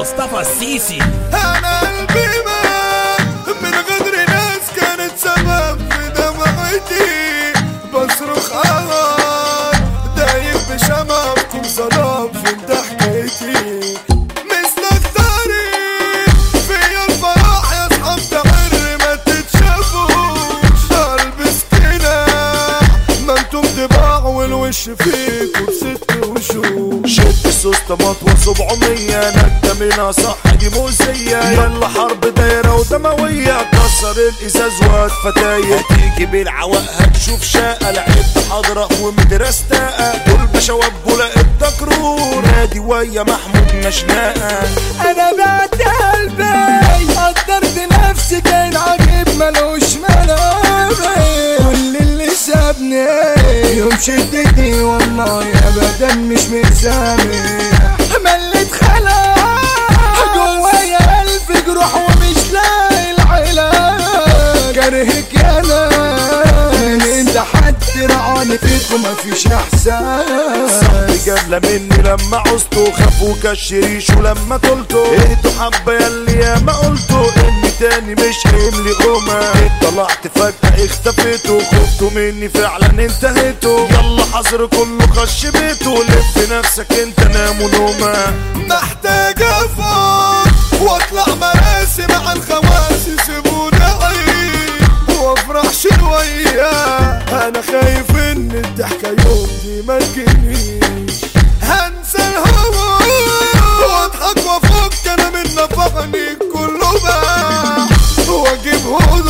مصطفى السيسي انا قلبي مات من غدر ناس كانت سبب في دمعتي بصرخ اغار دايب بشمعتي ظلام في ضحكتي مثلك طريق في الفرح يا اصحاب تعر ما تتشافوش البس كناح ما انتم طباع والوش فيكم ست وشوش شد السوس طماطم 700 نجدة منها صح دي مؤذية يلا حرب دايرة ودموية كسر الازاز وهات فتاير هتيجي بالعواق هتشوف شقة لعبت حضرة ومدرسة دول بشواب لقيت دكرور نادي ويا محمود مشناقة انا بعت قلبي قدرت نفسي كان عجيب ملوش ملامي كل اللي سابني يوم شدتي والله ابدا مش مسامح مليت خلا جوايا الف جروح ومش لاقي العلاج كرهك انا انت حد رعاني فيكم مفيش احساس صاحبي جابلة مني لما عوزته خافوا كالشريش ولما طلته اهدوا حبة ياللي يا ما قلته اني تاني مش هيملي قومة طلعت فجأة اختفيتوا خفتوا مني فعلا انتهيتوا يلا حظر كله خش بيته لف نفسك انت نام ونومة محتاج افوق واطلع مراسي مع الخواس يسيبوني اعيش وافرح شوية انا خايف ان الضحكة يوم دي ما تجينيش هنسى الهوى واضحك وافك انا من نفعني كله بقى واجيب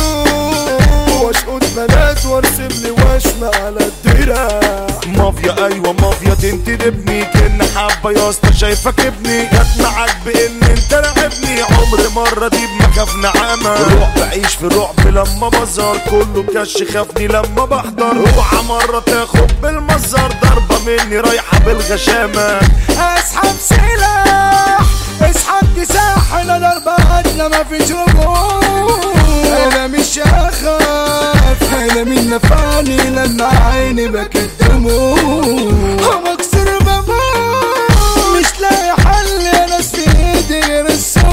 هدوء واشقط بنات وارسم لي وشم على الدراع مافيا ايوه مافيا تنتدبني كن حبه يا اسطى شايفك ابني جت معاك بان انت لاعبني عمري مره دي بمخاف نعامه روح بعيش في رعب لما بظهر كله كش خافني لما بحضر اوعى مره تاخد بالمزار ضربه مني رايحه بالغشامه اسحب سلاح اسحب كساح انا ضرباتنا مفيش رجوع انا مش هخاف انا مين نفعني لما عيني بكت دموع مكسر بموت مش لاقي حل يا ناس في ايدي غير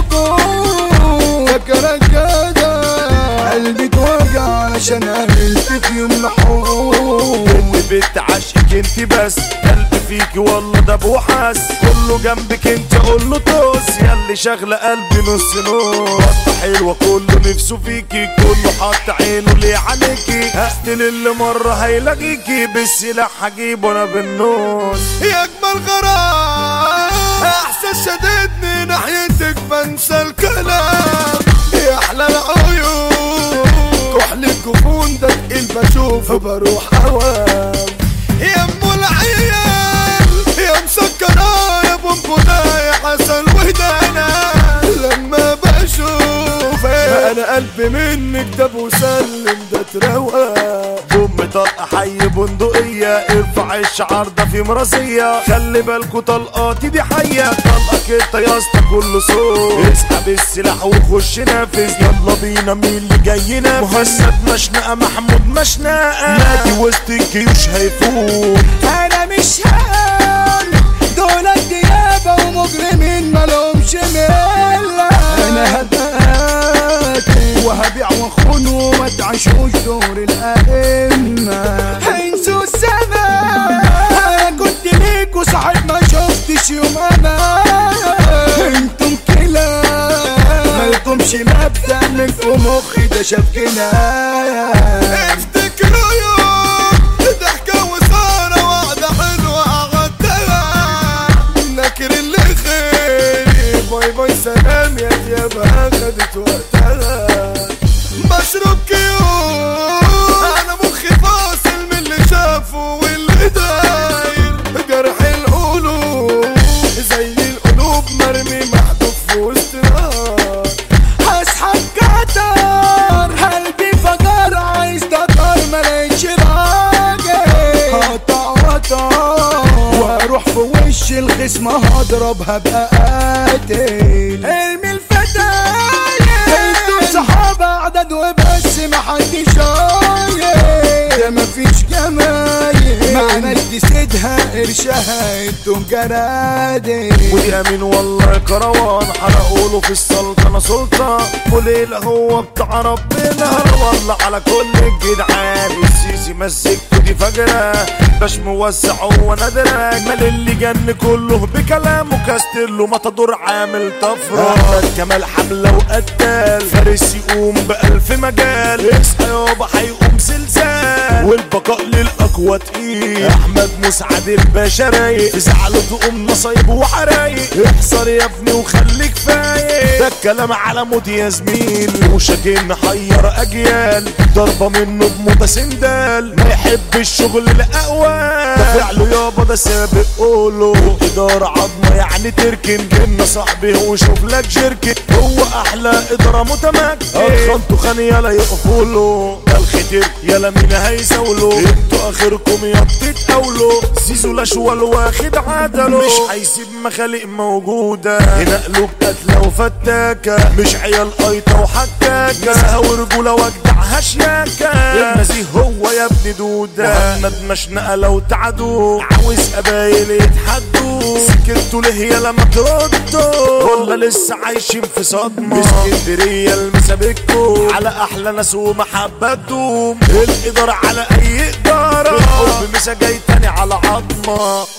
السكوت فكرك كده قلبي اتوجع علشان قابلت في يوم لحوم انت بنت عشقك انت بس قلبي فيكي والله ده بوحس كله جنبك انت اقول له توس ياللي شغله قلبي نص نص بطه حلوه كله نفسه فيكي كله حاط عينه ليه عليكي هقتل اللي مره هيلاقيكي بالسلاح هجيبه انا بالنص يا اجمل غرام احساس شددني ناحيتك بنسى الكلام يا احلى العيون كحل الجفون ده تقيل بشوفه بروح اوام يا ام العيال يا مسكرة يا بونبونا يا حسن وهدانا لما بشوفك انا قلبي منك ده وسلم ده تروق بوم طلقه حي بندقيه ارفع الشعار ده في مراسيه خلي بالكوا طلقاتي دي حيه طلقك انت يا اسطى كله صوت اسحب السلاح وخش نافذ يلا بينا مين اللي جاي ينافس مهند مشنقه محمود مشنقه نادي وسط الجيوش هيفوت انا مش هان دول الديابة ومجرمين مالهمش ملة انا هبقاتل وهبيع واخون وما تعيشوش دور الائمة انسوا الزمان انا كنت ليكوا صاحب ما شفتش يوم امان انتم كلاب مالكمش مبدأ منكم مخي ده شاف كناية افتكروا يوم ضحكة وسارة وعدة حلوة قعدتها نكر اللي خيري باي باي سلام يا ديابة خدت وقتها بشرب كيوم انا مخي فاصل من اللي شافه واللي داير جرح القلوب زي القلوب مرمي محذوف في وسط نار هسحب قطر قلبي فجر عايز تطر ملاقيش راجل هقطع قطر واروح في وش الخصم هضرب هبقى قاتل ارمي الفتاية انتوا صحاب اعداد وبس محدش شايف ده مفيش جمايل معنى مجد سيدها قرشها انتم جنادي ودي امين والله كروان حرقوا له في السلطنه سلطه وليله هو بتاع ربنا والله على كل الجدعان السيسي مسكته دي فجره باش موسع هو نادرك مال اللي جن كله بكلامه كاستله مطدور عامل طفره احمد كمال حمله وقتال فارس يقوم بألف مجال اصحى يابا هيقوم زلزال والبقاء للاقوى تقيل احمد مسعد الباشا رايق في زعله تقوم نصايب وحرايق احصر يا ابني وخليك فايق ده الكلام على مود يا زميل وشاكين محير اجيال ضربه منه بموتة سندال ما يحب الشغل الاقوى ده فعله يابا ده سابق قوله اداره عظمه يعني تركن جبنا صاحبي وشوف لك جركن هو احلى اداره متمكن اخنتوا خان يلا يقفوا له ده الخدر يلا مين هيزاوله انتوا اخركم يا بتتقاولوا زيزو لاشوال واخد عدله مش هيسيب مخالق موجوده هنا قلوب قتله وفتاكه مش عيال قيطه وحكاكه نزهه ورجوله واجدعها شياكه النزيه هو يا ابن دوده مهند مشنقه لو تعدوا عاوز قبايل يتحدوا سكتوا ليه يا لما تردوا ولا لسه عايشين في صدمه اسكندريه المسابقكم على احلى ناس ومحبتهم الاداره على اي اداره الحب مسا جاي تاني على عظمه